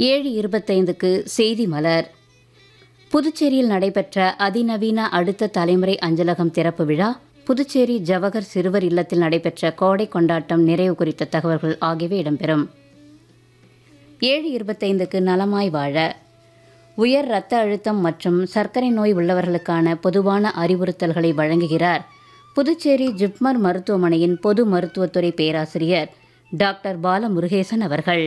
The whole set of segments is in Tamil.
ஏழு இருபத்தைந்துக்கு செய்தி மலர் புதுச்சேரியில் நடைபெற்ற அதிநவீன அடுத்த தலைமுறை அஞ்சலகம் திறப்பு விழா புதுச்சேரி ஜவஹர் சிறுவர் இல்லத்தில் நடைபெற்ற கோடை கொண்டாட்டம் நிறைவு குறித்த தகவல்கள் ஆகியவை இடம்பெறும் ஏழு இருபத்தைந்துக்கு நலமாய் வாழ உயர் இரத்த அழுத்தம் மற்றும் சர்க்கரை நோய் உள்ளவர்களுக்கான பொதுவான அறிவுறுத்தல்களை வழங்குகிறார் புதுச்சேரி ஜிப்மர் மருத்துவமனையின் பொது மருத்துவத்துறை பேராசிரியர் டாக்டர் பாலமுருகேசன் அவர்கள்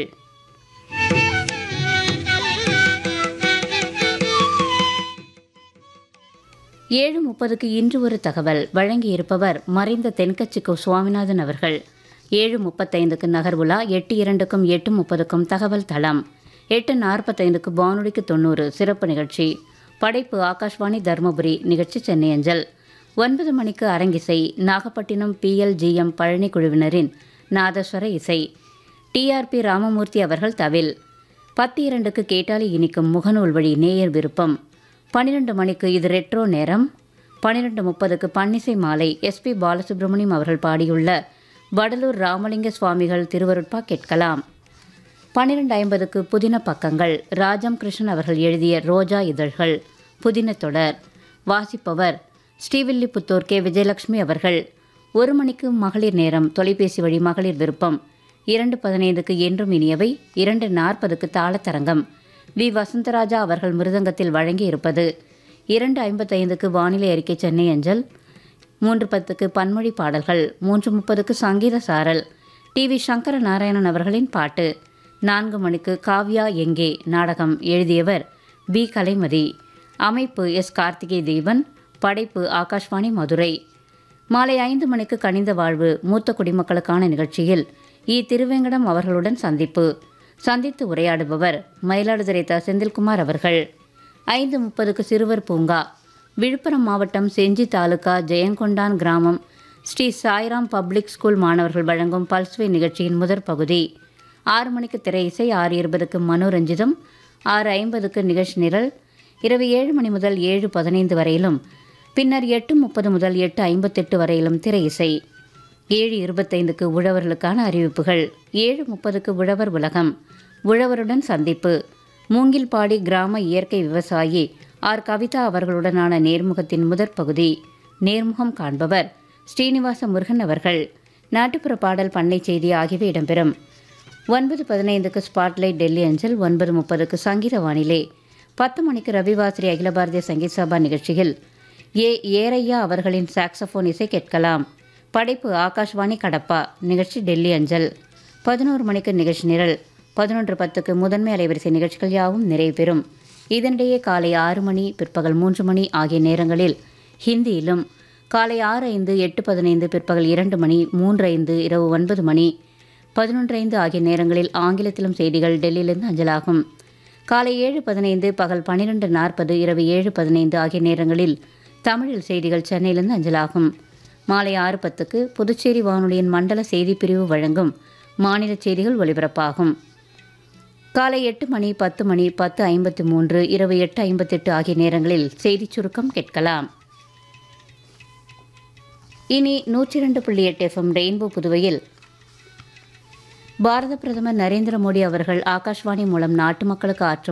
ஏழு முப்பதுக்கு இன்று ஒரு தகவல் வழங்கியிருப்பவர் மறைந்த தென்கட்சிக்கு சுவாமிநாதன் அவர்கள் ஏழு முப்பத்தைந்துக்கு நகர்வுலா எட்டு இரண்டுக்கும் எட்டு முப்பதுக்கும் தகவல் தளம் எட்டு நாற்பத்தைந்துக்கு வானொலிக்கு தொண்ணூறு சிறப்பு நிகழ்ச்சி படைப்பு ஆகாஷ்வாணி தருமபுரி நிகழ்ச்சி சென்னை அஞ்சல் ஒன்பது மணிக்கு அரங்கிசை நாகப்பட்டினம் பிஎல்ஜிஎம் பழனி குழுவினரின் நாதஸ்வர இசை டிஆர்பி ராமமூர்த்தி அவர்கள் தவில் பத்து இரண்டுக்கு கேட்டாலி இனிக்கும் முகநூல் வழி நேயர் விருப்பம் பன்னிரண்டு மணிக்கு இது ரெட்ரோ நேரம் பன்னிரெண்டு முப்பதுக்கு பன்னிசை மாலை எஸ்பி பாலசுப்ரமணியம் அவர்கள் பாடியுள்ள வடலூர் ராமலிங்க சுவாமிகள் திருவருட்பா கேட்கலாம் பன்னிரண்டு ஐம்பதுக்கு புதின பக்கங்கள் ராஜம் கிருஷ்ணன் அவர்கள் எழுதிய ரோஜா இதழ்கள் புதின தொடர் வாசிப்பவர் ஸ்ரீவில்லிபுத்தூர் கே விஜயலட்சுமி அவர்கள் ஒரு மணிக்கு மகளிர் நேரம் தொலைபேசி வழி மகளிர் விருப்பம் இரண்டு பதினைந்துக்கு என்றும் இனியவை இரண்டு நாற்பதுக்கு தாளத்தரங்கம் வி வசந்தராஜா அவர்கள் மிருதங்கத்தில் வழங்கியிருப்பது இரண்டு ஐம்பத்தைந்துக்கு வானிலை அறிக்கை சென்னை அஞ்சல் மூன்று பத்துக்கு பன்மொழி பாடல்கள் மூன்று முப்பதுக்கு சங்கீத சாரல் டி வி சங்கர நாராயணன் அவர்களின் பாட்டு நான்கு மணிக்கு காவ்யா எங்கே நாடகம் எழுதியவர் பி கலைமதி அமைப்பு எஸ் கார்த்திகை தீபன் படைப்பு ஆகாஷ்வாணி மதுரை மாலை ஐந்து மணிக்கு கனிந்த வாழ்வு மூத்த குடிமக்களுக்கான நிகழ்ச்சியில் இ திருவேங்கடம் அவர்களுடன் சந்திப்பு சந்தித்து உரையாடுபவர் மயிலாடுதுறை த செந்தில்குமார் அவர்கள் ஐந்து முப்பதுக்கு சிறுவர் பூங்கா விழுப்புரம் மாவட்டம் செஞ்சி தாலுகா ஜெயங்கொண்டான் கிராமம் ஸ்ரீ சாய்ராம் பப்ளிக் ஸ்கூல் மாணவர்கள் வழங்கும் பல்ஸ்வே நிகழ்ச்சியின் முதற் பகுதி ஆறு மணிக்கு திரை இசை ஆறு இருபதுக்கு மனோரஞ்சிதம் ஆறு ஐம்பதுக்கு நிகழ்ச்சி நிரல் இரவு ஏழு மணி முதல் ஏழு பதினைந்து வரையிலும் பின்னர் எட்டு முப்பது முதல் எட்டு ஐம்பத்தெட்டு வரையிலும் திரை இசை ஏழு இருபத்தைந்துக்கு உழவர்களுக்கான அறிவிப்புகள் ஏழு முப்பதுக்கு உழவர் உலகம் உழவருடன் சந்திப்பு மூங்கில்பாடி கிராம இயற்கை விவசாயி ஆர் கவிதா அவர்களுடனான நேர்முகத்தின் முதற் பகுதி நேர்முகம் காண்பவர் ஸ்ரீனிவாச முருகன் அவர்கள் நாட்டுப்புற பாடல் பண்ணை செய்தி ஆகியவை இடம்பெறும் ஒன்பது பதினைந்துக்கு ஸ்பாட்லைட் டெல்லி அஞ்சல் ஒன்பது முப்பதுக்கு சங்கீத வானிலை பத்து மணிக்கு ரவிவாசிரி அகில பாரதிய சங்கீத் சபா நிகழ்ச்சியில் ஏ ஏரையா அவர்களின் சாக்ஸபோன் இசை கேட்கலாம் படைப்பு ஆகாஷ்வாணி கடப்பா நிகழ்ச்சி டெல்லி அஞ்சல் பதினோரு மணிக்கு நிகழ்ச்சி நிரல் பதினொன்று பத்துக்கு முதன்மை அலைவரிசை நிகழ்ச்சிகள் யாவும் நிறைவு பெறும் இதனிடையே காலை ஆறு மணி பிற்பகல் மூன்று மணி ஆகிய நேரங்களில் ஹிந்தியிலும் காலை ஆறு ஐந்து எட்டு பதினைந்து பிற்பகல் இரண்டு மணி மூன்று ஐந்து இரவு ஒன்பது மணி பதினொன்று ஐந்து ஆகிய நேரங்களில் ஆங்கிலத்திலும் செய்திகள் டெல்லியிலிருந்து அஞ்சலாகும் காலை ஏழு பதினைந்து பகல் பன்னிரெண்டு நாற்பது இரவு ஏழு பதினைந்து ஆகிய நேரங்களில் தமிழில் செய்திகள் சென்னையிலிருந்து அஞ்சலாகும் மாலை ஆறு பத்துக்கு புதுச்சேரி வானொலியின் மண்டல செய்திப் பிரிவு வழங்கும் மாநில செய்திகள் ஒலிபரப்பாகும் காலை எட்டு மணி பத்து மணி பத்து ஐம்பத்தி மூன்று இரவு எட்டு ஐம்பத்தெட்டு ஆகிய நேரங்களில் செய்திச் சுருக்கம் கேட்கலாம் இனி நூற்றி இரண்டு புள்ளி எட்டு எஃப்எம் ரெயின்போ புதுவையில் பாரத பிரதமர் நரேந்திர மோடி அவர்கள் ஆகாஷ்வாணி மூலம் நாட்டு மக்களுக்கு ஆற்றும்